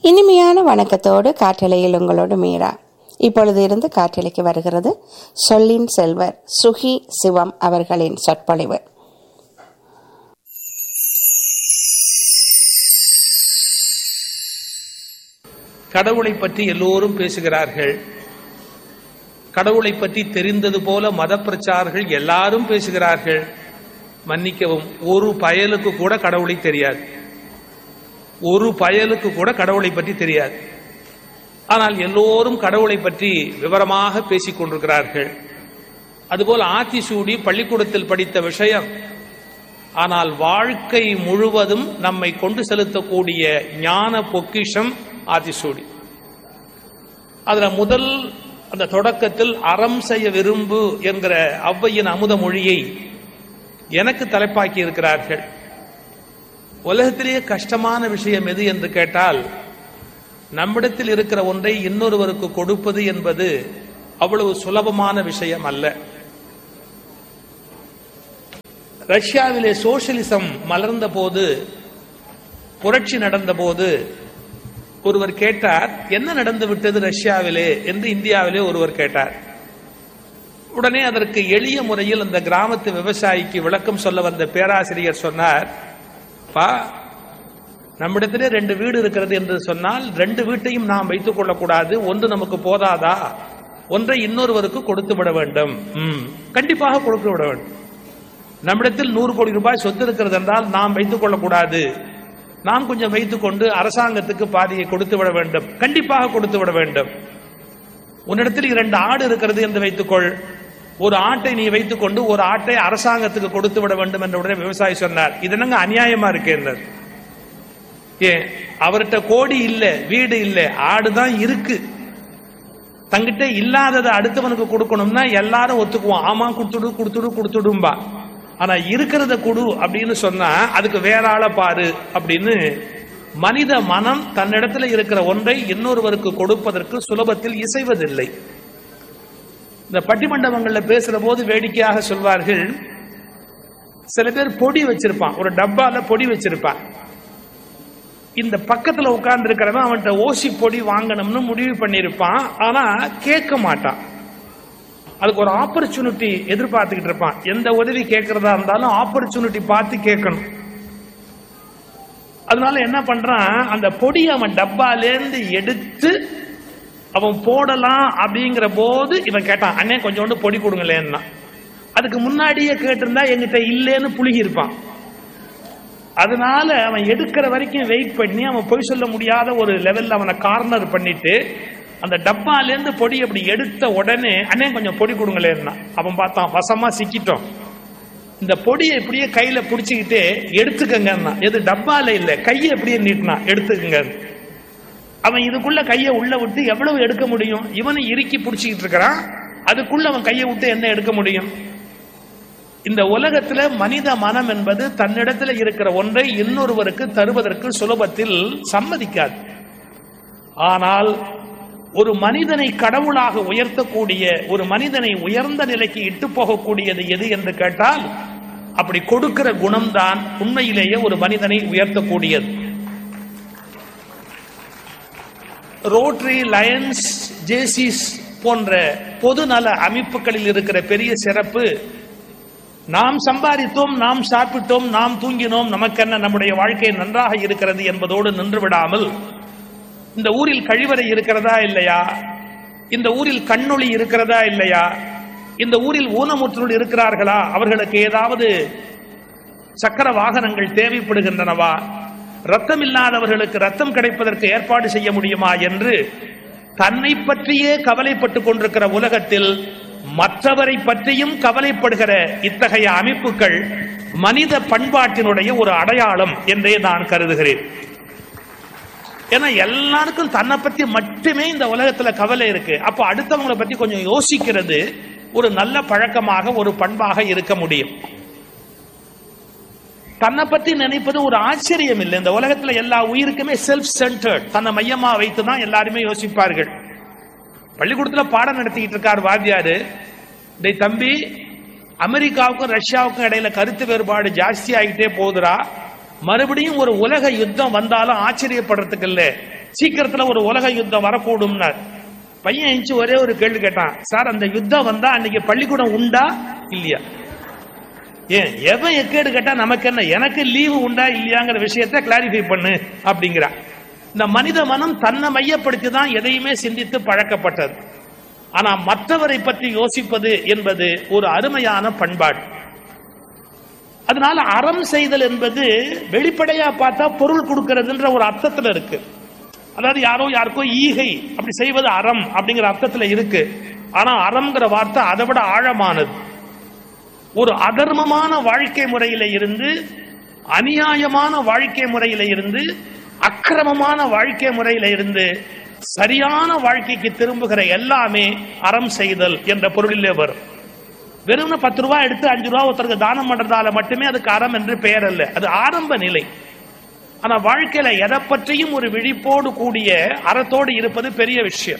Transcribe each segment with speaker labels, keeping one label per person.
Speaker 1: இனிமையான வணக்கத்தோடு காற்றலையில் உங்களோடு மீரா இப்பொழுது இருந்து காற்றலைக்கு வருகிறது சொல்லின் செல்வர் சுகி சிவம் அவர்களின் சொற்பொழிவு
Speaker 2: கடவுளை பற்றி எல்லோரும் பேசுகிறார்கள் கடவுளை பற்றி தெரிந்தது போல மத பிரச்சாரர்கள் எல்லாரும் பேசுகிறார்கள் மன்னிக்கவும் ஒரு பயலுக்கு கூட கடவுளை தெரியாது ஒரு பயலுக்கு கூட கடவுளை பற்றி தெரியாது ஆனால் எல்லோரும் கடவுளை பற்றி விவரமாக பேசிக் கொண்டிருக்கிறார்கள் அதுபோல் ஆத்திசூடி பள்ளிக்கூடத்தில் படித்த விஷயம் ஆனால் வாழ்க்கை முழுவதும் நம்மை கொண்டு செலுத்தக்கூடிய ஞான பொக்கிஷம் ஆத்திசூடி அதுல முதல் அந்த தொடக்கத்தில் அறம் செய்ய விரும்பு என்கிற ஔவையின் அமுத மொழியை எனக்கு தலைப்பாக்கி இருக்கிறார்கள் உலகத்திலேயே கஷ்டமான விஷயம் எது என்று கேட்டால் நம்மிடத்தில் இருக்கிற ஒன்றை இன்னொருவருக்கு கொடுப்பது என்பது அவ்வளவு சுலபமான விஷயம் அல்ல ரஷ்யாவிலே சோசியலிசம் மலர்ந்த போது புரட்சி நடந்த போது ஒருவர் கேட்டார் என்ன நடந்து விட்டது ரஷ்யாவிலே என்று இந்தியாவிலே ஒருவர் கேட்டார் உடனே அதற்கு எளிய முறையில் அந்த கிராமத்து விவசாயிக்கு விளக்கம் சொல்ல வந்த பேராசிரியர் சொன்னார் பா நம்மிடத்திலே ரெண்டு வீடு இருக்கிறது என்று சொன்னால் ரெண்டு வீட்டையும் நாம் வைத்துக் கொள்ளக்கூடாது ஒன்று நமக்கு போதாதா ஒன்றை இன்னொருவருக்கு கொடுத்து விட வேண்டும் ம், கண்டிப்பாக கொடுத்து விட வேண்டும் நம்மிடத்தில் நூறு கோடி ரூபாய் சொத்து இருக்கிறது என்றால் நாம் வைத்துக் கொள்ளக்கூடாது நாம் கொஞ்சம் வைத்துக்கொண்டு அரசாங்கத்துக்கு பாதியை கொடுத்து விட வேண்டும் கண்டிப்பாக கொடுத்து விட வேண்டும் உன்னிடத்தில் இரண்டு ஆடு இருக்கிறது என்று வைத்துக்கொள் ஒரு ஆட்டை நீ வைத்துக்கொண்டு ஒரு ஆட்டை அரசாங்கத்துக்கு கொடுத்து விட வேண்டும் என்ற உடனே விவசாயி சொன்னார் இது என்னங்க அநியாயமா இருக்கேன் ஏன் அவர்கிட்ட கோடி இல்ல வீடு இல்ல ஆடு தான் இருக்கு தங்கிட்ட இல்லாததை அடுத்தவனுக்கு கொடுக்கணும்னா எல்லாரும் ஒத்துக்குவோம் ஆமா கொடுத்துடு கொடுத்துடு கொடுத்துடும்பா ஆனா இருக்கிறத கொடு அப்படின்னு சொன்னா அதுக்கு வேற ஆளை பாரு அப்படின்னு மனித மனம் தன்னிடத்துல இருக்கிற ஒன்றை இன்னொருவருக்கு கொடுப்பதற்கு சுலபத்தில் இசைவதில்லை இந்த பட்டிமண்டபங்கள்ல பேசுற போது வேடிக்கையாக சொல்வார்கள் சில பேர் பொடி வச்சிருப்பான் ஒரு டப்பால பொடி வச்சிருப்பான் இந்த பக்கத்துல உட்கார்ந்து இருக்கிறவன் அவன்கிட்ட ஓசி பொடி வாங்கணும்னு முடிவு பண்ணியிருப்பான் ஆனா கேட்க மாட்டான் அதுக்கு ஒரு ஆப்பர்ச்சுனிட்டி எதிர்பார்த்துக்கிட்டு இருப்பான் எந்த உதவி கேட்கறதா இருந்தாலும் ஆப்பர்ச்சுனிட்டி பார்த்து கேட்கணும் அதனால என்ன பண்றான் அந்த பொடி அவன் டப்பாலேருந்து எடுத்து அவன் போடலாம் அப்படிங்கிற போது இவன் கேட்டான் அண்ணே கொஞ்சோண்டு பொடி கொடுங்களேன்னா அதுக்கு முன்னாடியே கேட்டிருந்தா எங்கிட்ட இல்லேன்னு புழுகி இருப்பான் அதனால அவன் எடுக்கிற வரைக்கும் வெயிட் பண்ணி அவன் பொய் சொல்ல முடியாத ஒரு லெவல்ல அவனை கார்னர் பண்ணிட்டு அந்த டப்பாலேருந்து பொடி அப்படி எடுத்த உடனே அண்ணே கொஞ்சம் பொடி கொடுங்களேன்னா அவன் பார்த்தான் வசமா சிக்கிட்டோம் இந்த பொடியை இப்படியே கையில புடிச்சுக்கிட்டு எடுத்துக்கங்கன்னா எது டப்பால இல்ல கையை எப்படியே நீட்டினா எடுத்துக்கங்க அவன் இதுக்குள்ள கையை உள்ள விட்டு எவ்வளவு எடுக்க முடியும் இவனை இறுக்கி புடிச்சுக்கிட்டு இருக்கிறான் அதுக்குள்ள அவன் கையை விட்டு என்ன எடுக்க முடியும் இந்த உலகத்துல மனித மனம் என்பது தன்னிடத்துல இருக்கிற ஒன்றை இன்னொருவருக்கு தருவதற்கு சுலபத்தில் சம்மதிக்காது ஆனால் ஒரு மனிதனை கடவுளாக உயர்த்தக்கூடிய ஒரு மனிதனை உயர்ந்த நிலைக்கு இட்டு போகக்கூடியது எது என்று கேட்டால் அப்படி கொடுக்கிற குணம்தான் உண்மையிலேயே ஒரு மனிதனை உயர்த்தக்கூடியது ரோட்டரி லயன்ஸ் ஜேசிஸ் போன்ற பொதுநல அமைப்புகளில் இருக்கிற பெரிய சிறப்பு நாம் சம்பாதித்தோம் நாம் சாப்பிட்டோம் நாம் தூங்கினோம் நமக்கென்ன நம்முடைய வாழ்க்கை நன்றாக இருக்கிறது என்பதோடு நின்று விடாமல் இந்த ஊரில் கழிவறை இருக்கிறதா இல்லையா இந்த ஊரில் கண்ணொளி இருக்கிறதா இல்லையா இந்த ஊரில் ஊனமுற்றோர் இருக்கிறார்களா அவர்களுக்கு ஏதாவது சக்கர வாகனங்கள் தேவைப்படுகின்றனவா ரத்தம் இல்லாதவர்களுக்கு ரத்தம் கிடைப்பதற்கு ஏற்பாடு செய்ய முடியுமா என்று தன்னை பற்றியே கவலைப்பட்டுக் கொண்டிருக்கிற உலகத்தில் மற்றவரை பற்றியும் கவலைப்படுகிற இத்தகைய அமைப்புகள் மனித பண்பாட்டினுடைய ஒரு அடையாளம் என்றே நான் கருதுகிறேன் ஏன்னா எல்லாருக்கும் தன்னை பத்தி மட்டுமே இந்த உலகத்துல கவலை இருக்கு அப்போ அடுத்தவங்களை பத்தி கொஞ்சம் யோசிக்கிறது ஒரு நல்ல பழக்கமாக ஒரு பண்பாக இருக்க முடியும் தன்னை பத்தி நினைப்பது ஒரு ஆச்சரியம் இல்லை இந்த உலகத்துல எல்லா உயிருக்குமே செல்ஃப் சென்டர்ட் தன்னை மையமா வைத்து தான் எல்லாருமே யோசிப்பார்கள் பள்ளிக்கூடத்துல பாடம் நடத்திக்கிட்டு இருக்கார் வாத்தியாரு டேய் தம்பி அமெரிக்காவுக்கும் ரஷ்யாவுக்கும் இடையில கருத்து வேறுபாடு ஜாஸ்தி ஆகிட்டே போகுதுடா மறுபடியும் ஒரு உலக யுத்தம் வந்தாலும் ஆச்சரியப்படுறதுக்கு இல்ல சீக்கிரத்துல ஒரு உலக யுத்தம் வரக்கூடும்னார் பையன் எஞ்சி ஒரே ஒரு கேள்வி கேட்டான் சார் அந்த யுத்தம் வந்தா அன்னைக்கு பள்ளிக்கூடம் உண்டா இல்லையா ஏன் எவன் எக்கேடு கேட்டா நமக்கு என்ன எனக்கு லீவு உண்டா இல்லையாங்கிற விஷயத்தை கிளாரிஃபை பண்ணு அப்படிங்கிறா இந்த மனித மனம் தன்னை மையப்படுத்தி தான் எதையுமே சிந்தித்து பழக்கப்பட்டது ஆனா மற்றவரை பற்றி யோசிப்பது என்பது ஒரு அருமையான பண்பாடு அதனால அறம் செய்தல் என்பது வெளிப்படையா பார்த்தா பொருள் கொடுக்கிறதுன்ற ஒரு அர்த்தத்துல இருக்கு அதாவது யாரோ யாருக்கோ ஈகை அப்படி செய்வது அறம் அப்படிங்கிற அர்த்தத்துல இருக்கு ஆனா அறம்ங்கிற வார்த்தை அதை விட ஆழமானது ஒரு அதர்மமான வாழ்க்கை முறையில இருந்து அநியாயமான வாழ்க்கை முறையில இருந்து அக்கிரமமான வாழ்க்கை முறையில இருந்து சரியான வாழ்க்கைக்கு திரும்புகிற எல்லாமே அறம் செய்தல் என்ற பொருளிலே வரும் வெறும் பத்து ரூபாய் எடுத்து அஞ்சு ரூபா ஒருத்தருக்கு தானம் பண்றதால மட்டுமே அதுக்கு அறம் என்று பெயர் அல்ல அது ஆரம்ப நிலை ஆனா வாழ்க்கையில எதை பற்றியும் ஒரு விழிப்போடு கூடிய அறத்தோடு இருப்பது பெரிய விஷயம்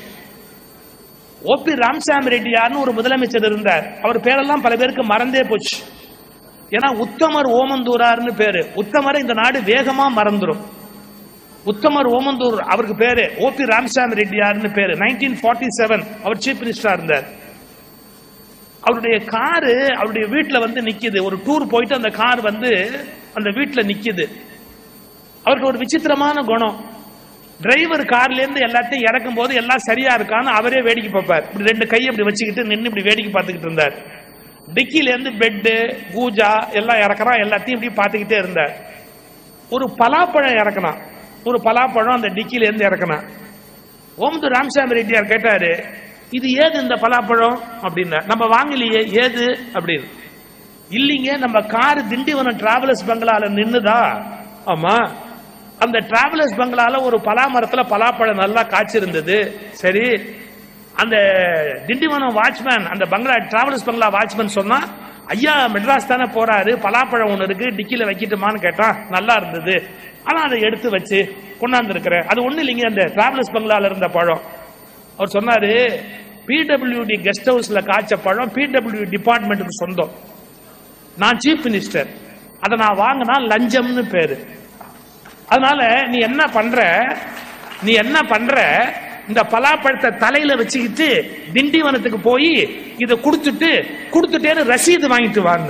Speaker 2: ஓபி ராமசாமி ரெட்டியார்னு ஒரு முதலமைச்சர் இருந்தார் அவர் பேரெல்லாம் பல பேருக்கு மறந்தே போச்சு ஏன்னா உத்தமர் ஓமந்தூரார்னு பேரு உத்தமரை இந்த நாடு வேகமா மறந்துரும் உத்தமர் ஓமந்தூர் அவருக்கு பேரு ஓபி ராமசாமி ரெட்டியார்னு பேரு நைன்டீன் ஃபார்ட்டி செவன் அவர் சீஃப் மினிஸ்டரா இருந்தார் அவருடைய காரு அவருடைய வீட்டுல வந்து நிக்குது ஒரு டூர் போயிட்டு அந்த கார் வந்து அந்த வீட்டுல நிக்குது அவருக்கு ஒரு விசித்திரமான குணம் டிரைவர் கார்ல இருந்து எல்லாத்தையும் இறக்கும் போது எல்லாம் சரியா இருக்கான்னு அவரே வேடிக்கை பார்ப்பார் இப்படி ரெண்டு கையை இப்படி வச்சுக்கிட்டு நின்று இப்படி வேடிக்கை பார்த்துக்கிட்டு இருந்தார் டிக்கில இருந்து பெட்டு பூஜா எல்லாம் இறக்குறான் எல்லாத்தையும் இப்படி பார்த்துக்கிட்டே இருந்தார் ஒரு பலாப்பழம் இறக்குனான் ஒரு பலாப்பழம் அந்த டிக்கில இருந்து இறக்குனான் ஓமது ராமசாமி ரெட்டியார் கேட்டாரு இது ஏது இந்த பலாப்பழம் அப்படின்னா நம்ம வாங்கலையே ஏது அப்படின்னு இல்லைங்க நம்ம கார் திண்டிவனம் டிராவலர்ஸ் பங்களால நின்னுதா ஆமா அந்த டிராவலர்ஸ் பங்களால ஒரு பலா மரத்துல பலாப்பழம் நல்லா காய்ச்சிருந்தது சரி அந்த திண்டிவனம் வாட்ச்மேன் அந்த பங்களா டிராவலர்ஸ் பங்களா வாட்ச்மேன் சொன்னா ஐயா மெட்ராஸ் தானே போறாரு பலாப்பழம் ஒன்று இருக்கு டிக்கில வைக்கட்டுமான்னு கேட்டா நல்லா இருந்தது ஆனா அதை எடுத்து வச்சு கொண்டாந்து இருக்கிறேன் அது ஒண்ணு இல்லைங்க அந்த டிராவலர்ஸ் பங்களால இருந்த பழம் அவர் சொன்னாரு பிடபிள்யூடி கெஸ்ட் ஹவுஸ்ல காய்ச்ச பழம் பிடபிள்யூ டிபார்ட்மெண்ட்டுக்கு சொந்தம் நான் சீஃப் மினிஸ்டர் அதை நான் வாங்கினா லஞ்சம்னு பேரு அதனால நீ என்ன பண்ற நீ என்ன பண்ற இந்த பலாப்பழத்தை தலையில வச்சுக்கிட்டு திண்டிவனத்துக்கு போய் இதை கொடுத்துட்டு கொடுத்துட்டேன்னு ரசீது வாங்கிட்டு வாங்க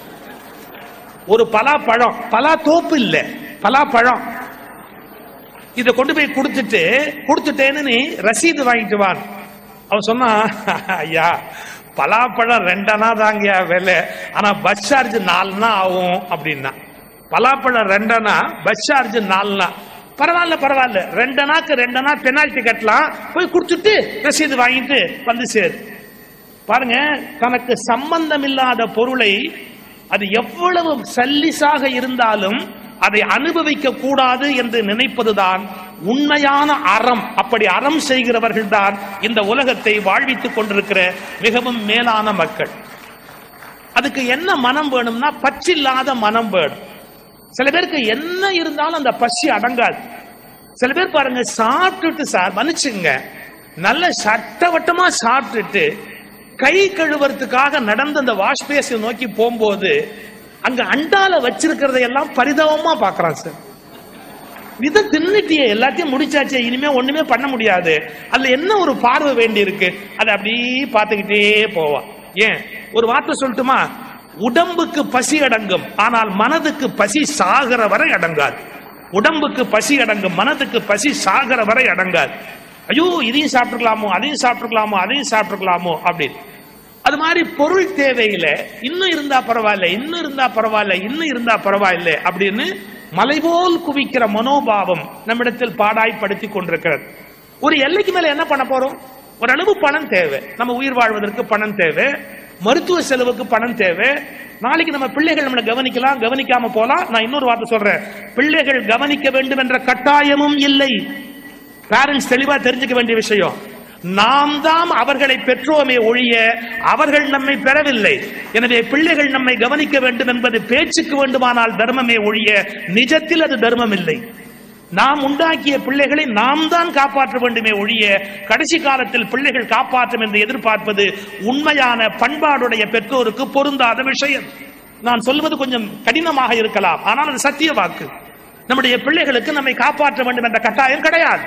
Speaker 2: ஒரு பலாப்பழம் பலா தோப்பு இல்ல பலாப்பழம் இதை கொண்டு போய் கொடுத்துட்டு கொடுத்துட்டேன்னு நீ ரசீது வாங்கிட்டு வான் அவன் சொன்னா ஐயா பலாப்பழம் ரெண்டனா தாங்கயா விலை ஆனா பஸ் சார்ஜ் நாலுனா ஆகும் அப்படின்னா பலாப்பழம் ரெண்டனா பஸ் சார்ஜ் நாலுனா பரவாயில்ல பரவாயில்ல ரெண்டனாக்கு ரெண்டனா பெனால்டி கட்டலாம் போய் கொடுத்துட்டு ரசீது வாங்கிட்டு வந்து சேரு பாருங்க தனக்கு சம்பந்தம் இல்லாத பொருளை அது எவ்வளவு சல்லிசாக இருந்தாலும் அதை அனுபவிக்க கூடாது என்று நினைப்பதுதான் உண்மையான அறம் அப்படி அறம் செய்கிறவர்கள் தான் இந்த உலகத்தை வாழ்வித்துக் கொண்டிருக்கிற மிகவும் மேலான மக்கள் அதுக்கு என்ன மனம் வேணும்னா பற்றில்லாத மனம் வேணும் சில பேருக்கு என்ன இருந்தாலும் அந்த பசி அடங்காது சில பேர் பாருங்க சாப்பிட்டுட்டு சார் மன்னிச்சுங்க நல்ல சட்டவட்டமா சாப்பிட்டுட்டு கை கழுவுறதுக்காக நடந்து அந்த வாஷ் பேஸை நோக்கி போகும்போது அங்க அண்டால வச்சிருக்கிறதை எல்லாம் பரிதாபமா பாக்குறான் சார் இதை தின்னுட்டியே எல்லாத்தையும் முடிச்சாச்சே இனிமே ஒண்ணுமே பண்ண முடியாது அதுல என்ன ஒரு பார்வை வேண்டி இருக்கு அதை அப்படியே பார்த்துக்கிட்டே போவான் ஏன் ஒரு வார்த்தை சொல்லட்டுமா உடம்புக்கு பசி அடங்கும் ஆனால் மனதுக்கு பசி சாகிற வரை அடங்காது உடம்புக்கு பசி அடங்கும் மனதுக்கு பசி சாகிற வரை அடங்காது ஐயோ இதையும் சாப்பிட்டுக்கலாமோ அதையும் சாப்பிட்டுக்கலாமோ அதையும் சாப்பிட்டுக்கலாமோ அப்படின்னு அது மாதிரி பொருள் தேவையில இன்னும் இருந்தா பரவாயில்ல இன்னும் இருந்தா பரவாயில்ல இன்னும் இருந்தா பரவாயில்ல அப்படின்னு மலைபோல் குவிக்கிற மனோபாவம் நம்மிடத்தில் பாடாய்படுத்தி கொண்டிருக்கிறது ஒரு எல்லைக்கு மேல என்ன பண்ண போறோம் ஓரளவு பணம் தேவை நம்ம உயிர் வாழ்வதற்கு பணம் தேவை மருத்துவ செலவுக்கு பணம் தேவை நாளைக்கு நம்ம பிள்ளைகள் நம்மளை கவனிக்கலாம் கவனிக்காம போலாம் நான் இன்னொரு வார்த்தை சொல்றேன் பிள்ளைகள் கவனிக்க வேண்டும் என்ற கட்டாயமும் இல்லை பேரண்ட்ஸ் தெளிவா தெரிஞ்சுக்க வேண்டிய விஷயம் நாம் தான் அவர்களை பெற்றோமே ஒழிய அவர்கள் நம்மை பெறவில்லை எனவே பிள்ளைகள் நம்மை கவனிக்க வேண்டும் என்பது பேச்சுக்கு வேண்டுமானால் தர்மமே ஒழிய நிஜத்தில் அது தர்மம் இல்லை நாம் உண்டாக்கிய பிள்ளைகளை நாம் தான் காப்பாற்ற வேண்டுமே ஒழிய கடைசி காலத்தில் பிள்ளைகள் காப்பாற்றும் என்று எதிர்பார்ப்பது உண்மையான பண்பாடுடைய பெற்றோருக்கு பொருந்தாத விஷயம் நான் சொல்வது கொஞ்சம் கடினமாக இருக்கலாம் ஆனால் அது சத்திய வாக்கு நம்முடைய பிள்ளைகளுக்கு நம்மை காப்பாற்ற வேண்டும் என்ற கட்டாயம் கிடையாது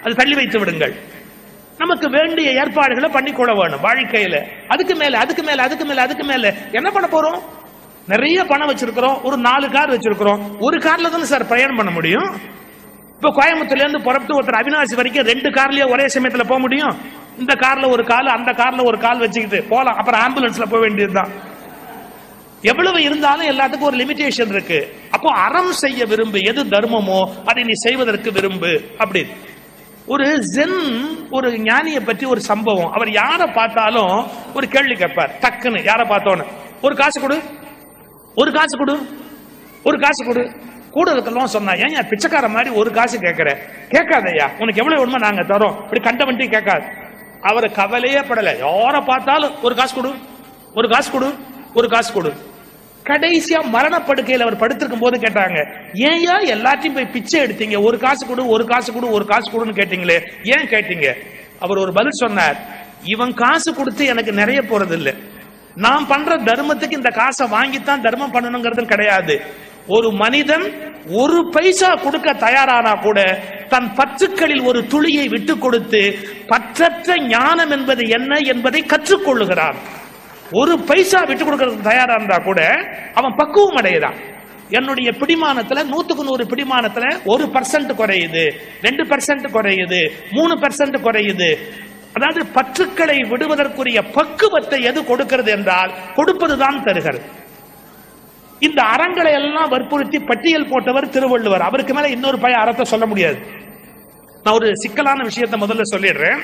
Speaker 2: அது தள்ளி வைத்து விடுங்கள் நமக்கு வேண்டிய ஏற்பாடுகளை பண்ணிக்கொள்ள வேணும் வாழ்க்கையில அதுக்கு மேல அதுக்கு மேல அதுக்கு மேல அதுக்கு மேல என்ன பண்ண போறோம் நிறைய பணம் வச்சிருக்கிறோம் ஒரு நாலு கார் வச்சிருக்கிறோம் ஒரு கார்ல தானே சார் பிரயாணம் பண்ண முடியும் இப்ப கோயம்புத்தூர்ல இருந்து புறப்பட்டு ஒருத்தர் அவினாசி வரைக்கும் ரெண்டு கார்லயே ஒரே சமயத்துல போக முடியும் இந்த கார்ல ஒரு கால் அந்த கார்ல ஒரு கால் வச்சுக்கிட்டு போலாம் அப்புறம் ஆம்புலன்ஸ்ல போக வேண்டியதுதான் எவ்வளவு இருந்தாலும் எல்லாத்துக்கும் ஒரு லிமிடேஷன் இருக்கு அப்போ அறம் செய்ய விரும்பு எது தர்மமோ அதை நீ செய்வதற்கு விரும்பு அப்படி ஒரு ஜென் ஒரு ஞானியை பற்றி ஒரு சம்பவம் அவர் யாரை பார்த்தாலும் ஒரு கேள்வி கேட்பார் டக்குன்னு யாரை பார்த்தோன்னு ஒரு காசு கொடு ஒரு காசு கொடு ஒரு காசு கொடு கூட இருக்கலாம் சொன்னா ஏன் ஏன் பிச்சைக்கார மாதிரி ஒரு காசு கேட்கிற கேட்காதய்யா உனக்கு எவ்வளவு வேணுமோ நாங்க தரோம் இப்படி கண்டவன்ட்டி கேட்காது அவர் கவலையே படல யாரை பார்த்தாலும் ஒரு காசு கொடு ஒரு காசு கொடு ஒரு காசு கொடு கடைசியா மரணப்படுக்கையில் அவர் படுத்திருக்கும் போது கேட்டாங்க ஏன்யா எல்லாத்தையும் போய் பிச்சை எடுத்தீங்க ஒரு காசு கொடு ஒரு காசு கொடு ஒரு காசு கொடுன்னு கேட்டீங்களே ஏன் கேட்டீங்க அவர் ஒரு பதில் சொன்னார் இவன் காசு கொடுத்து எனக்கு நிறைய போறது இல்ல நான் பண்ற தர்மத்துக்கு இந்த காசை வாங்கித்தான் தர்மம் பண்ணணுங்கிறது கிடையாது ஒரு மனிதன் ஒரு பைசா கொடுக்க தயாரானா கூட தன் பற்றுக்களில் ஒரு துளியை விட்டு கொடுத்து பற்றற்ற ஞானம் என்பது என்ன என்பதை கற்றுக்கொள்ளுகிறான் ஒரு பைசா விட்டு கொடுக்கறதுக்கு தயாரா இருந்தா கூட அவன் பக்குவம் அடையுறான் என்னுடைய பிடிமானத்துல நூத்துக்கு நூறு பிடிமானத்துல ஒரு பர்சன்ட் குறையுது ரெண்டு பர்சன்ட் குறையுது மூணு பர்சன்ட் குறையுது அதாவது பற்றுக்களை விடுவதற்குரிய பக்குவத்தை எது கொடுக்கிறது என்றால் கொடுப்பதுதான் தருகிறது இந்த அறங்களை எல்லாம் வற்புறுத்தி பட்டியல் போட்டவர் திருவள்ளுவர் அவருக்கு மேல இன்னொரு பய அறத்தை சொல்ல முடியாது நான் ஒரு சிக்கலான விஷயத்தை முதல்ல சொல்லிடுறேன்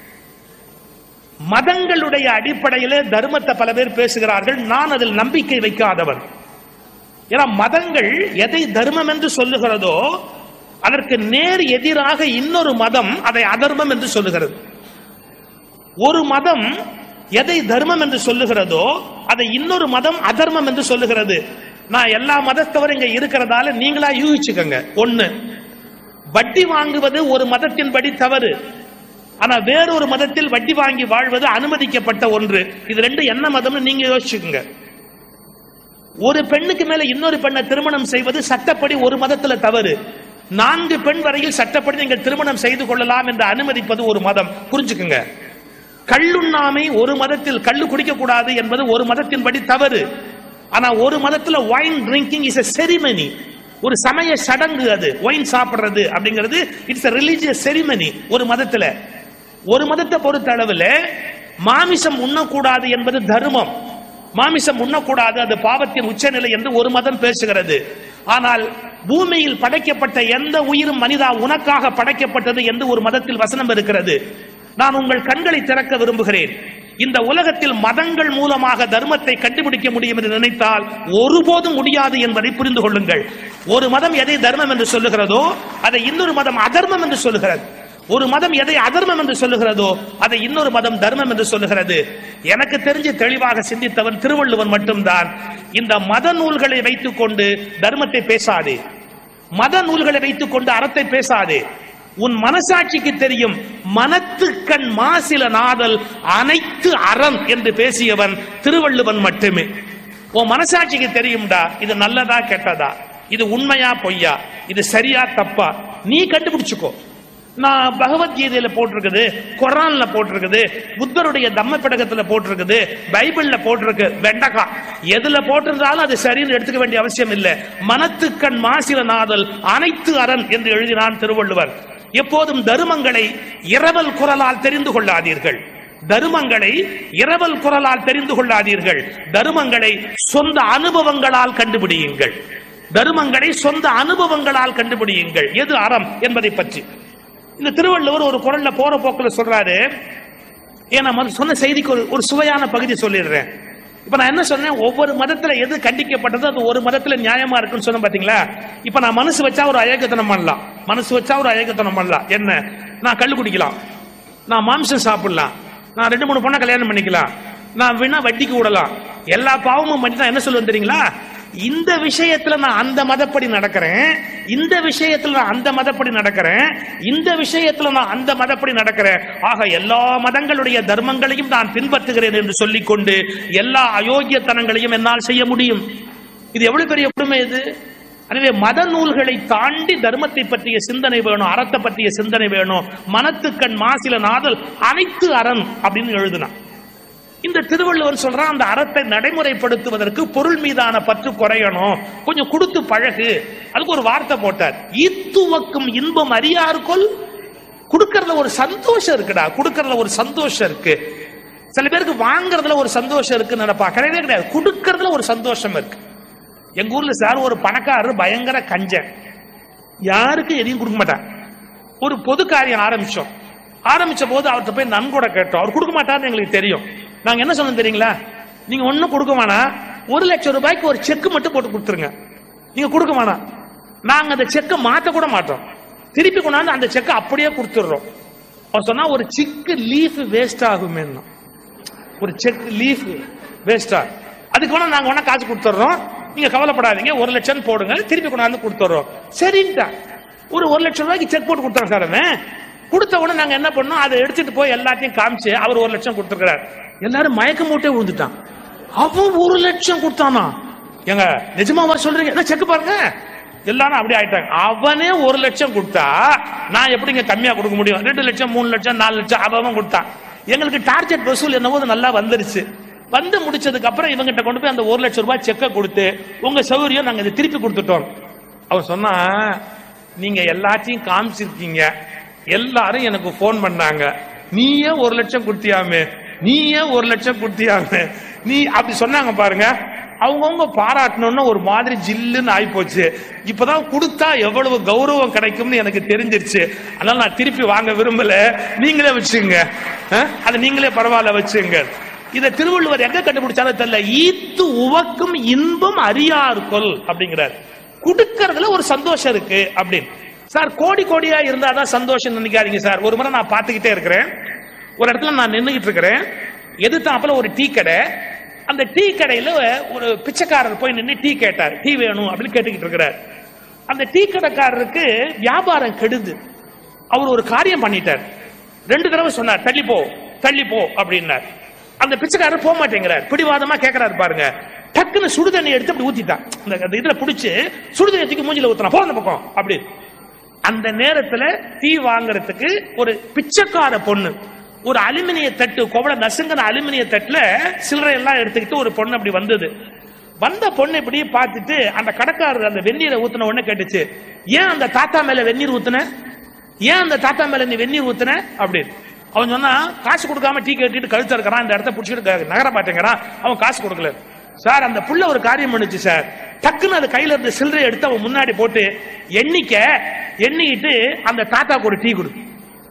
Speaker 2: மதங்களுடைய அடிப்படையிலே தர்மத்தை பல பேர் பேசுகிறார்கள் நான் அதில் நம்பிக்கை வைக்காதவன் ஏன்னா மதங்கள் எதை தர்மம் என்று சொல்லுகிறதோ அதற்கு நேர் எதிராக இன்னொரு மதம் அதை அதர்மம் என்று சொல்லுகிறது ஒரு மதம் எதை தர்மம் என்று சொல்லுகிறதோ அதை இன்னொரு மதம் அதர்மம் என்று சொல்லுகிறது நான் எல்லா மதத்தவரும் இங்க இருக்கிறதால நீங்களா யூகிச்சுக்கோங்க ஒண்ணு வட்டி வாங்குவது ஒரு மதத்தின்படி தவறு ஆனா வேறொரு மதத்தில் வட்டி வாங்கி வாழ்வது அனுமதிக்கப்பட்ட ஒன்று இது ரெண்டு என்ன மதம்னு நீங்க யோசிச்சுக்கோங்க ஒரு பெண்ணுக்கு மேல இன்னொரு பெண்ணை திருமணம் செய்வது சட்டப்படி ஒரு மதத்துல தவறு நான்கு பெண் வரையில் சட்டப்படி நீங்கள் திருமணம் செய்து கொள்ளலாம் என்று அனுமதிப்பது ஒரு மதம் புரிஞ்சுக்குங்க கள்ளுண்ணாமை ஒரு மதத்தில் கள்ளு குடிக்க கூடாது என்பது ஒரு மதத்தின்படி தவறு ஆனா ஒரு மதத்துல wine drinking is a ceremony ஒரு சமய சடங்கு அது ஒயின் சாப்பிடுறது அப்படிங்கிறது இட்ஸ் a ரிலீஜியஸ் செரிமனி ஒரு மதத்துல ஒரு மதத்தை பொறுத்த அளவுல மாமிசம் உண்ணக்கூடாது என்பது தர்மம் மாமிசம் உண்ணக்கூடாது அது பாவத்தின் உச்சநிலை என்று ஒரு மதம் பேசுகிறது ஆனால் பூமியில் படைக்கப்பட்ட எந்த உயிரும் மனிதா உனக்காக படைக்கப்பட்டது என்று ஒரு மதத்தில் வசனம் இருக்கிறது நான் உங்கள் கண்களை திறக்க விரும்புகிறேன் இந்த உலகத்தில் மதங்கள் மூலமாக தர்மத்தை கண்டுபிடிக்க முடியும் என்று நினைத்தால் ஒருபோதும் முடியாது என்பதை புரிந்து கொள்ளுங்கள் ஒரு மதம் எதை தர்மம் என்று சொல்லுகிறதோ அதை இன்னொரு மதம் அதர்மம் என்று சொல்லுகிறது ஒரு மதம் எதை அதர்மம் என்று சொல்லுகிறதோ அதை இன்னொரு மதம் தர்மம் என்று சொல்லுகிறது எனக்கு தெரிஞ்சு தெளிவாக சிந்தித்தவன் திருவள்ளுவன் மட்டும்தான் இந்த மத நூல்களை வைத்துக் கொண்டு தர்மத்தை பேசாதே மத நூல்களை வைத்துக் கொண்டு அறத்தை பேசாதே உன் மனசாட்சிக்கு தெரியும் மனத்துக்கண் மாசில நாதல் அனைத்து அறம் என்று பேசியவன் திருவள்ளுவன் மட்டுமே உன் மனசாட்சிக்கு தெரியும்டா இது நல்லதா கெட்டதா இது உண்மையா பொய்யா இது சரியா தப்பா நீ கண்டுபிடிச்சுக்கோ நான் பகவத்கீதையில போட்டிருக்குது குரான்ல போட்டிருக்குது புத்தருடைய தம்ம பிடகத்துல போட்டிருக்குது பைபிள்ல போட்டிருக்கு வெண்டக்கா எதுல போட்டிருந்தாலும் அது சரின்னு எடுத்துக்க வேண்டிய அவசியம் இல்லை மனத்துக்கண் மாசில நாதல் அனைத்து அரண் என்று எழுதினான் திருவள்ளுவர் எப்போதும் தருமங்களை இரவல் குரலால் தெரிந்து கொள்ளாதீர்கள் தருமங்களை இரவல் குரலால் தெரிந்து கொள்ளாதீர்கள் தருமங்களை சொந்த அனுபவங்களால் கண்டுபிடியுங்கள் தருமங்களை சொந்த அனுபவங்களால் கண்டுபிடியுங்கள் எது அறம் என்பதை பற்றி இந்த திருவள்ளுவர் ஒரு குரல்ல போற போக்குல சொல்றாரு ஏன் நான் முதல்ல சொன்ன செய்திக்கு ஒரு ஒரு சுவையான பகுதி சொல்லிடுறேன் இப்ப நான் என்ன சொன்னேன் ஒவ்வொரு மதத்துல எது கண்டிக்கப்பட்டதோ அது ஒரு மதத்துல நியாயமா இருக்குன்னு சொன்னேன் பாத்தீங்களா இப்ப நான் மனசு வச்சா ஒரு அயக்கத்தனம் பண்ணலாம் மனசு வச்சா ஒரு அயக்கத்தனம் பண்ணலாம் என்ன நான் கள்ளு குடிக்கலாம் நான் மாம்சம் சாப்பிடலாம் நான் ரெண்டு மூணு பொண்ணை கல்யாணம் பண்ணிக்கலாம் நான் வேணா வட்டிக்கு விடலாம் எல்லா பாவமும் பண்ணி தான் என்ன சொல்லுவேன் தெரியுங்களா இந்த விஷயத்துல நான் அந்த மதப்படி நடக்கிறேன் இந்த விஷயத்துல நான் அந்த மதப்படி நடக்கிறேன் இந்த விஷயத்துல நான் அந்த மதப்படி நடக்கிறேன் ஆக எல்லா மதங்களுடைய தர்மங்களையும் நான் பின்பற்றுகிறேன் என்று சொல்லிக்கொண்டு எல்லா அயோக்கியத்தனங்களையும் என்னால் செய்ய முடியும் இது எவ்வளவு பெரிய கொடுமை இது எனவே மத நூல்களை தாண்டி தர்மத்தை பற்றிய சிந்தனை வேணும் அறத்தை பற்றிய சிந்தனை வேணும் மனத்துக்கண் மாசில நாதல் அனைத்து அரண் அப்படின்னு எழுதுனான் இந்த திருவள்ளுவர் சொல்றான் அந்த அறத்தை நடைமுறைப்படுத்துவதற்கு பொருள் மீதான பற்று குறையணும் கொஞ்சம் கொடுத்து பழகு அதுக்கு ஒரு வார்த்தை போட்டார் ஈத்துவக்கும் இன்பம் அறியாருக்குள் கொடுக்கறதுல ஒரு சந்தோஷம் இருக்குடா கொடுக்கறதுல ஒரு சந்தோஷம் இருக்கு சில பேருக்கு வாங்குறதுல ஒரு சந்தோஷம் இருக்குன்னு நினைப்பா கிடையவே கிடையாது கொடுக்கறதுல ஒரு சந்தோஷம் இருக்கு எங்க ஊர்ல சார் ஒரு பணக்காரர் பயங்கர கஞ்சன் யாருக்கும் எதையும் கொடுக்க மாட்டான் ஒரு பொது காரியம் ஆரம்பிச்சோம் ஆரம்பிச்ச போது அவர்கிட்ட போய் நன்கொடை கேட்டோம் அவர் கொடுக்க மாட்டாருன்னு எங்களுக்கு தெரியும் நாங்க என்ன சொன்னோம் தெரியுங்களா நீங்க ஒண்ணும் கொடுக்க வேணாம் ஒரு லட்சம் ரூபாய்க்கு ஒரு செக் மட்டும் போட்டு கொடுத்துருங்க நீங்க கொடுக்க வேணாம் நாங்க அந்த செக்கை மாத்த கூட மாட்டோம் திருப்பி கொண்டாந்து அந்த செக்கை அப்படியே கொடுத்துடுறோம் அவர் சொன்னா ஒரு சிக்கு லீஃப் வேஸ்ட் ஆகுமே ஒரு செக் லீஃப் வேஸ்டா அதுக்கு வேணா நாங்க வேணா காசு கொடுத்துட்றோம் நீங்க கவலைப்படாதீங்க ஒரு லட்சம் போடுங்க திருப்பி கொண்டாந்து கொடுத்துட்றோம் சரின்ட்டா ஒரு ஒரு லட்சம் ரூபாய்க்கு செக் போட்டு கொடுத்தாங்க சார் அவன் கொடுத்த உடனே நாங்க என்ன பண்ணோம் அதை எடுத்துட்டு போய் எல்லாத்தையும் காமிச்சு அவர் ஒரு லட்சம் கொடுத்துருக்காரு எல்லாரும் மயக்க மூட்டே விழுந்துட்டான் அவன் ஒரு லட்சம் கொடுத்தானா எங்க நிஜமாவா சொல்றீங்க என்ன செக் பாருங்க எல்லாரும் அப்படியே ஆயிட்டாங்க அவனே ஒரு லட்சம் கொடுத்தா நான் எப்படிங்க கம்மியா கொடுக்க முடியும் ரெண்டு லட்சம் மூணு லட்சம் நாலு லட்சம் அவன் கொடுத்தான் எங்களுக்கு டார்கெட் வசூல் என்னவோ அது நல்லா வந்துருச்சு வந்து முடிச்சதுக்கு அப்புறம் இவங்கிட்ட கொண்டு போய் அந்த ஒரு லட்சம் ரூபாய் செக்கை கொடுத்து உங்க சௌகரியம் நாங்க இதை திருப்பி கொடுத்துட்டோம் அவன் சொன்னா நீங்க எல்லாத்தையும் காமிச்சிருக்கீங்க எல்லாரும் எனக்கு போன் பண்ணாங்க நீயே ஒரு லட்சம் கொடுத்தியாமே நீயே ஒரு லட்சம் கொடுத்தியாமே நீ அப்படி சொன்னாங்க பாருங்க அவங்கவுங்க பாராட்டணும்னு ஒரு மாதிரி ஜில்லுன்னு ஆயிப்போச்சு இப்பதான் கொடுத்தா எவ்வளவு கௌரவம் கிடைக்கும்னு எனக்கு தெரிஞ்சிருச்சு அதனால நான் திருப்பி வாங்க விரும்பல நீங்களே வச்சுங்க அது நீங்களே பரவாயில்ல வச்சுங்க இதை திருவள்ளுவர் எங்க கண்டுபிடிச்சாலும் தெரியல ஈத்து உவக்கும் இன்பம் அறியார்கொல் அப்படிங்கிறார் கொடுக்கறதுல ஒரு சந்தோஷம் இருக்கு அப்படின்னு சார் கோடி கோடியா இருந்தாதான் சந்தோஷம் நினைக்காதீங்க சார் ஒரு முறை நான் பார்த்துக்கிட்டே இருக்கிறேன் ஒரு இடத்துல நான் நின்றுகிட்டு இருக்கிறேன் எதிர்த்தாப்புல ஒரு டீ கடை அந்த டீ கடையில ஒரு பிச்சைக்காரர் போய் நின்று டீ கேட்டார் டீ வேணும் அப்படின்னு கேட்டுக்கிட்டு இருக்கிறார் அந்த டீ கடைக்காரருக்கு வியாபாரம் கெடுது அவர் ஒரு காரியம் பண்ணிட்டார் ரெண்டு தடவை சொன்னார் தள்ளி போ தள்ளி போ அப்படின்னார் அந்த பிச்சைக்காரர் போக மாட்டேங்கிறார் பிடிவாதமா கேட்கிறாரு பாருங்க டக்குன்னு சுடுதண்ணி எடுத்து அப்படி ஊத்திட்டான் அந்த அந்த இதுல பிடிச்சு சுடுதண்ணி தூக்கி மூஞ்சில ஊத்துனா போ அந்த பக்கம் அப்படி அந்த நேரத்துல டீ வாங்குறதுக்கு ஒரு பிச்சைக்கார பொண்ணு ஒரு அலுமினிய தட்டு கோவல நசுங்கின அலுமினிய தட்டுல சில்லறை எல்லாம் எடுத்துக்கிட்டு ஒரு பொண்ணு அப்படி வந்தது வந்த பொண்ணு இப்படி பார்த்துட்டு அந்த கடைக்காரர் அந்த வெந்நீரை ஊத்துன உடனே கேட்டுச்சு ஏன் அந்த தாத்தா மேல வெந்நீர் ஊத்துன ஏன் அந்த தாத்தா மேல நீ வெந்நீர் ஊத்துன அப்படின்னு அவன் சொன்னா காசு கொடுக்காம டீ கேட்டுட்டு கழுத்து இருக்கிறான் இந்த இடத்த பிடிச்சிட்டு நகர மாட்டேங்கிறான் அவன் காசு கொடுக்கல சார் அந்த புள்ள ஒரு காரியம் பண்ணுச்சு சார் டக்குன்னு அது கையில இருந்த சில்லறை எடுத்து அவன் முன்னாடி போட்டு எண்ணிக்க எண்ணிக்கிட்டு அந்த தாத்தாக்கு ஒரு டீ கொடு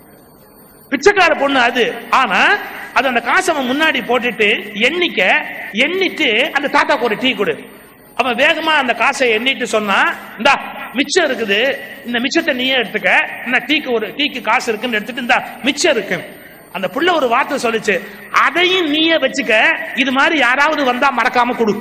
Speaker 2: பிச்சைக்கார பொண்ணு அது ஆனா அது அந்த காசை அவன் முன்னாடி போட்டுட்டு எண்ணிக்க எண்ணிட்டு அந்த தாத்தாக்கு ஒரு டீ கொடு அவன் வேகமா அந்த காசை எண்ணிட்டு சொன்னா இந்தா மிச்சம் இருக்குது இந்த மிச்சத்தை நீயே எடுத்துக்க இந்த டீக்கு ஒரு டீக்கு காசு இருக்குன்னு எடுத்துட்டு இந்த மிச்சம் இருக்கு அந்த புள்ள ஒரு வார்த்தை சொல்லுச்சு அதையும் நீயே வச்சுக்க இது மாதிரி யாராவது வந்தா மறக்காம கொடு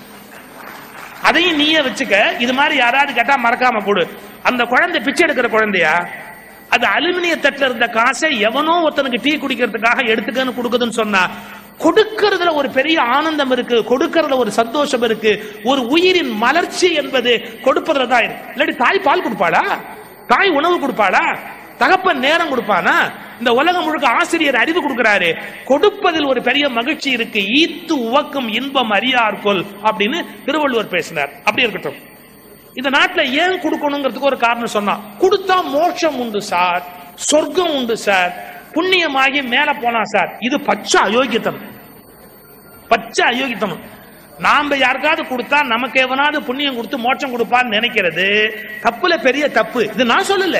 Speaker 2: அதையும் நீயே வச்சுக்க இது மாதிரி யாராவது கேட்டா மறக்காம கொடு அந்த குழந்தை பிச்சை எடுக்கிற குழந்தையா அது அலுமினிய தட்டுல இருந்த காசை எவனோ ஒருத்தனுக்கு டீ குடிக்கிறதுக்காக எடுத்துக்கன்னு கொடுக்குதுன்னு சொன்னா கொடுக்கறதுல ஒரு பெரிய ஆனந்தம் இருக்கு கொடுக்கறதுல ஒரு சந்தோஷம் இருக்கு ஒரு உயிரின் மலர்ச்சி என்பது கொடுப்பதுல தான் இருக்கு இல்லாட்டி தாய் பால் கொடுப்பாளா தாய் உணவு கொடுப்பாளா தகப்பன் நேரம் கொடுப்பானா இந்த உலகம் முழுக்க ஆசிரியர் அறிவு கொடுக்கிறாரு கொடுப்பதில் ஒரு பெரிய மகிழ்ச்சி இருக்கு ஈத்து உவக்கும் இன்பம் அறியார்கொல் அப்படின்னு திருவள்ளுவர் பேசினார் அப்படி இருக்கட்டும் இந்த நாட்டுல ஏன் கொடுக்கணுங்கிறதுக்கு ஒரு காரணம் சொன்னா கொடுத்தா மோட்சம் உண்டு சார் சொர்க்கம் உண்டு சார் புண்ணியமாகி மேல போனா சார் இது பச்சை அயோக்கியத்தனம் பச்சை அயோக்கியத்தனம் நாம யாருக்காவது கொடுத்தா நமக்கு எவனாவது புண்ணியம் கொடுத்து மோட்சம் கொடுப்பான்னு நினைக்கிறது தப்புல பெரிய தப்பு இது நான் சொல்லல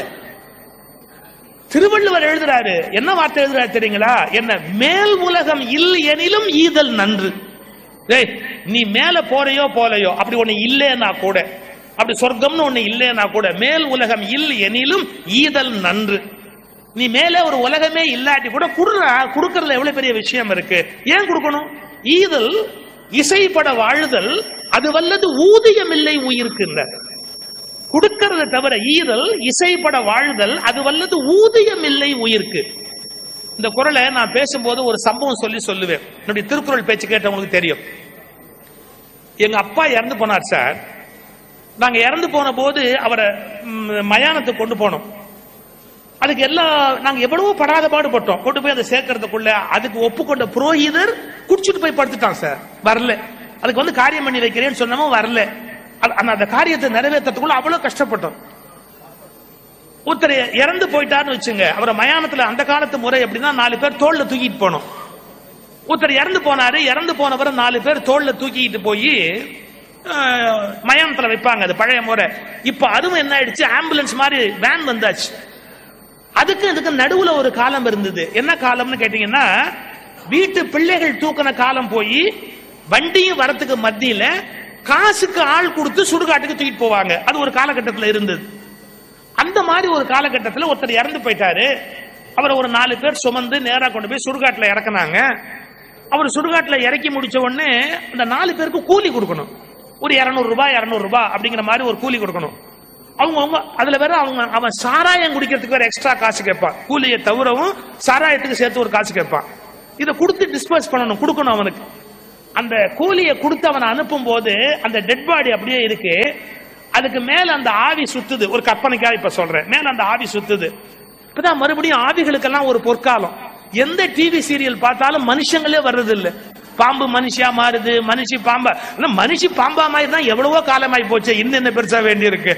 Speaker 2: திருவள்ளுவர் எழுதுறாரு என்ன வார்த்தை எழுதுறாரு தெரியுங்களா என்ன மேல் உலகம் இல் எனிலும் ஈதல் நன்று ஏய் நீ மேல போறையோ போலையோ அப்படி ஒண்ணு இல்லைன்னா கூட அப்படி சொர்க்கம்னு ஒண்ணு இல்லைன்னா கூட மேல் உலகம் இல் எனிலும் ஈதல் நன்று நீ மேலே ஒரு உலகமே இல்லாட்டி கூட குடுறா கொடுக்கறதுல எவ்வளவு பெரிய விஷயம் இருக்கு ஏன் கொடுக்கணும் ஈதல் இசைப்பட வாழுதல் அது வல்லது ஊதியம் இல்லை உயிர்க்கு கொடுக்கறத தவிர ஈதல் இசைப்பட வாழ்தல் அது வல்லது ஊதியம் இல்லை உயிர்க்கு இந்த குரலை நான் பேசும்போது ஒரு சம்பவம் சொல்லி சொல்லுவேன் என்னுடைய திருக்குறள் பேச்சு கேட்டவங்களுக்கு தெரியும் எங்க அப்பா இறந்து போனார் சார் நாங்க இறந்து போன போது அவரை ம், மயானத்துக்கு கொண்டு போனோம் அதுக்கு எல்லா நாங்க எவ்வளவோ படாத பாடுபட்டோம் கொண்டு போய் அதை சேர்க்கறதுக்குள்ள அதுக்கு ஒப்புக்கொண்ட புரோஹிதர் குடிச்சிட்டு போய் படுத்துட்டான் சார் வரல அதுக்கு வந்து காரியம் பண்ணி வைக்கிறேன்னு சொன்னவன் வரல அது- அந்த- அந்த காரியத்தை நிறைவேற்றத்துக்குள்ள அவ்வளவு கஷ்டப்பட்டோம் ஒருத்தர் இறந்து போயிட்டாருன்னு வச்சுங்க அவரை மயானத்துல அந்த காலத்து முறை எப்படின்னா நாலு பேர் தோல்ல தூக்கிட்டு போனோம் ஒருத்தர் இறந்து போனாரு இறந்து போனவரை நாலு பேர் தோல்ல தூக்கிட்டு போய் மயானத்துல வைப்பாங்க அது பழைய முறை இப்ப அதுவும் என்ன ஆயிடுச்சு ஆம்புலன்ஸ் மாதிரி வேன் வந்தாச்சு அதுக்கு இதுக்கு நடுவுல ஒரு காலம் இருந்தது என்ன காலம்னு கேட்டீங்கன்னா வீட்டு பிள்ளைகள் தூக்கின காலம் போய் வண்டியும் வரத்துக்கு மத்தியில காசுக்கு ஆள் கொடுத்து சுடுகாட்டுக்கு தூக்கிட்டு போவாங்க அது ஒரு காலகட்டத்தில் இருந்தது அந்த மாதிரி ஒரு காலகட்டத்தில் ஒருத்தர் இறந்து போயிட்டாரு அவரை ஒரு நாலு பேர் சுமந்து நேரா கொண்டு போய் சுடுகாட்டுல இறக்குனாங்க அவர் சுடுகாட்டுல இறக்கி முடிச்ச உடனே அந்த நாலு பேருக்கு கூலி கொடுக்கணும் ஒரு இருநூறு ரூபாய் இருநூறு ரூபாய் அப்படிங்கிற மாதிரி ஒரு கூலி கொடுக்கணும் அவங்க அவங்க அதுல வேற அவங்க அவன் சாராயம் குடிக்கிறதுக்கு வேற எக்ஸ்ட்ரா காசு கேட்பான் கூலியை தவிரவும் சாராயத்துக்கு சேர்த்து ஒரு காசு கேட்பான் இதை கொடுத்து டிஸ்பர்ஸ் பண்ணணும் கொடுக்கணும் அவனுக்கு அந்த கூலியை கொடுத்து அவனை அனுப்பும் போது அந்த டெட் பாடி அப்படியே இருக்கு அதுக்கு மேல அந்த ஆவி சுத்துது ஒரு கற்பனைக்காக இப்ப சொல்றேன் மேல அந்த ஆவி சுத்துது இப்பதான் மறுபடியும் ஆவிகளுக்கெல்லாம் ஒரு பொற்காலம் எந்த டிவி சீரியல் பார்த்தாலும் மனுஷங்களே வர்றது இல்ல பாம்பு மனுஷியா மாறுது மனுஷி பாம்பா ஆனா மனுஷி பாம்பா மாதிரி தான் எவ்வளவோ காலமாயி போச்சு இன்னும் என்ன பெருசா வேண்டி இருக்கு